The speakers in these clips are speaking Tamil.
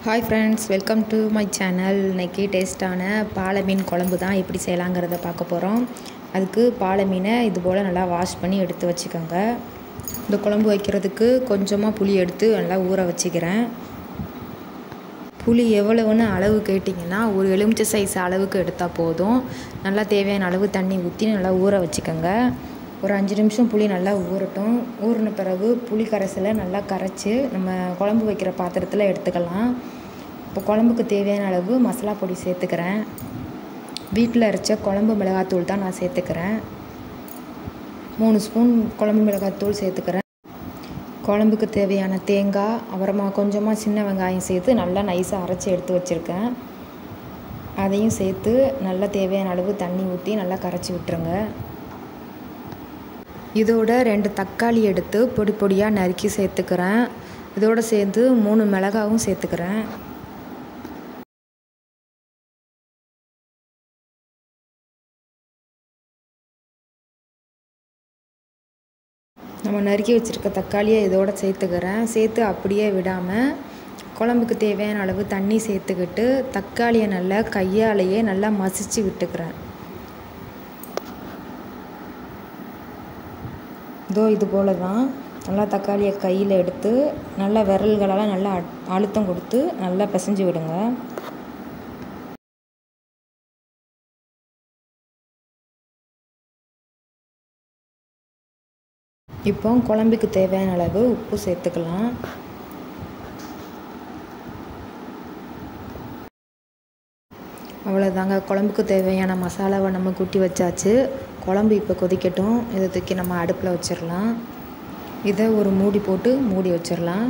hi friends welcome to my channel இன்றைக்கி டேஸ்ட்டான பாலை மீன் குழம்பு தான் எப்படி செய்யலாங்கிறத பார்க்க போகிறோம் அதுக்கு பாலை மீனை இது போல் நல்லா வாஷ் பண்ணி எடுத்து வச்சுக்கோங்க இந்த குழம்பு வைக்கிறதுக்கு கொஞ்சமாக புளி எடுத்து நல்லா ஊற வச்சுக்கிறேன் புளி எவ்வளவுன்னு அளவு கேட்டிங்கன்னா ஒரு எலுமிச்சை சைஸ் அளவுக்கு எடுத்தால் போதும் நல்லா தேவையான அளவு தண்ணி ஊற்றி நல்லா ஊற வச்சுக்கோங்க ஒரு அஞ்சு நிமிஷம் புளி நல்லா ஊறட்டும் ஊறின பிறகு புளி கரைசலை நல்லா கரைச்சி நம்ம குழம்பு வைக்கிற பாத்திரத்தில் எடுத்துக்கலாம் இப்போ குழம்புக்கு தேவையான அளவு மசாலா பொடி சேர்த்துக்கிறேன் வீட்டில் அரைச்ச குழம்பு மிளகாத்தூள் தான் நான் சேர்த்துக்கிறேன் மூணு ஸ்பூன் குழம்பு மிளகாத்தூள் சேர்த்துக்கிறேன் குழம்புக்கு தேவையான தேங்காய் அப்புறமா கொஞ்சமாக சின்ன வெங்காயம் சேர்த்து நல்லா நைஸாக அரைச்சி எடுத்து வச்சுருக்கேன் அதையும் சேர்த்து நல்லா தேவையான அளவு தண்ணி ஊற்றி நல்லா கரைச்சி விட்டுருங்க இதோட ரெண்டு தக்காளி எடுத்து பொடி பொடியாக நறுக்கி சேர்த்துக்கிறேன் இதோடு சேர்த்து மூணு மிளகாவும் சேர்த்துக்கிறேன் நம்ம நறுக்கி வச்சுருக்க தக்காளியை இதோடு சேர்த்துக்கிறேன் சேர்த்து அப்படியே விடாமல் குழம்புக்கு தேவையான அளவு தண்ணி சேர்த்துக்கிட்டு தக்காளியை நல்லா கையாலேயே நல்லா மசிச்சு விட்டுக்கிறேன் இதோ இது போல் தான் நல்லா தக்காளியை கையில் எடுத்து நல்லா விரல்களெல்லாம் நல்லா அழுத்தம் கொடுத்து நல்லா பிசைஞ்சு விடுங்க இப்போ குழம்புக்கு தேவையான அளவு உப்பு சேர்த்துக்கலாம் அவ்வளோதாங்க குழம்புக்கு தேவையான மசாலாவை நம்ம கூட்டி வச்சாச்சு குழம்பு இப்போ கொதிக்கட்டும் இதை தூக்கி நம்ம அடுப்பில் வச்சிடலாம் இதை ஒரு மூடி போட்டு மூடி வச்சிடலாம்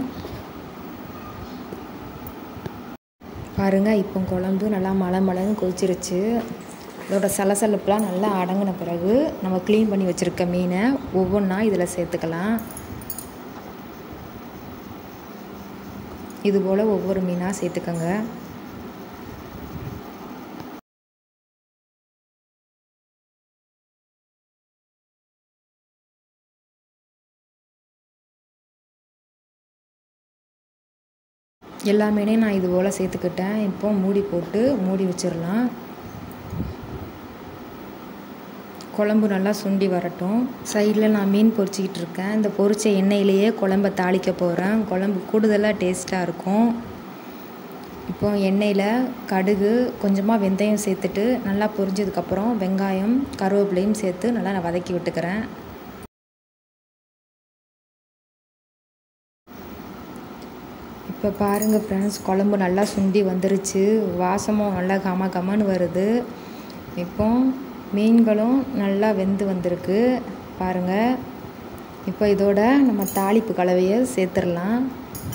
பாருங்கள் இப்போ குழம்பு நல்லா மலை மலைன்னு கொதிச்சிருச்சு இதோட சலசலப்புலாம் நல்லா அடங்கின பிறகு நம்ம க்ளீன் பண்ணி வச்சுருக்க மீனை ஒவ்வொன்றா இதில் சேர்த்துக்கலாம் இது போல் ஒவ்வொரு மீனாக சேர்த்துக்கோங்க எல்லா மீனையும் நான் இது போல் சேர்த்துக்கிட்டேன் இப்போ மூடி போட்டு மூடி வச்சிடலாம் குழம்பு நல்லா சுண்டி வரட்டும் சைடில் நான் மீன் பொரிச்சிக்கிட்டு இருக்கேன் இந்த பொரிச்ச எண்ணெயிலேயே குழம்ப தாளிக்க போகிறேன் குழம்பு கூடுதலாக டேஸ்ட்டாக இருக்கும் இப்போ எண்ணெயில் கடுகு கொஞ்சமாக வெந்தயம் சேர்த்துட்டு நல்லா பொரிஞ்சதுக்கப்புறம் வெங்காயம் கருவேப்பிலையும் சேர்த்து நல்லா நான் வதக்கி விட்டுக்கிறேன் இப்போ பாருங்கள் ஃப்ரெண்ட்ஸ் குழம்பு நல்லா சுண்டி வந்துருச்சு வாசமும் நல்லா கம கமன்னு வருது இப்போ மீன்களும் நல்லா வெந்து வந்திருக்கு பாருங்கள் இப்போ இதோட நம்ம தாளிப்பு கலவையை சேர்த்துடலாம்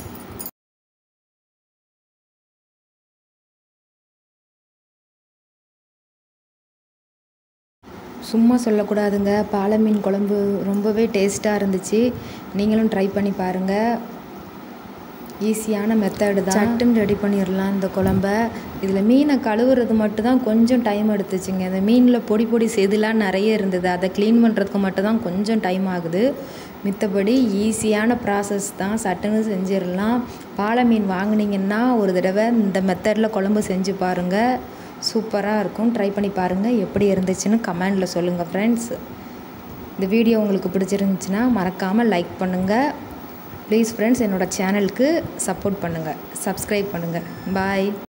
சும்மா சொல்லக்கூடாதுங்க பாலை மீன் குழம்பு ரொம்பவே டேஸ்ட்டாக இருந்துச்சு நீங்களும் ட்ரை பண்ணி பாருங்கள் ஈஸியான மெத்தடு தான் சட்டுன்னு ரெடி பண்ணிடலாம் இந்த குழம்ப இதில் மீனை கழுவுறது மட்டும் தான் கொஞ்சம் டைம் எடுத்துச்சுங்க இந்த மீனில் பொடி பொடி செதுலாம் நிறைய இருந்தது அதை க்ளீன் பண்ணுறதுக்கு மட்டும் தான் கொஞ்சம் டைம் ஆகுது மித்தபடி ஈஸியான ப்ராசஸ் தான் சட்டுன்னு செஞ்சிடலாம் பாலை மீன் வாங்கினீங்கன்னா ஒரு தடவை இந்த மெத்தடில் குழம்பு செஞ்சு பாருங்கள் சூப்பராக இருக்கும் ட்ரை பண்ணி பாருங்கள் எப்படி இருந்துச்சுன்னு கமெண்டில் சொல்லுங்கள் ஃப்ரெண்ட்ஸ் இந்த வீடியோ உங்களுக்கு பிடிச்சிருந்துச்சுன்னா மறக்காமல் லைக் பண்ணுங்கள் ப்ளீஸ் ஃப்ரெண்ட்ஸ் என்னோடய சேனலுக்கு சப்போர்ட் பண்ணுங்கள் சப்ஸ்கிரைப் பண்ணுங்கள் பாய்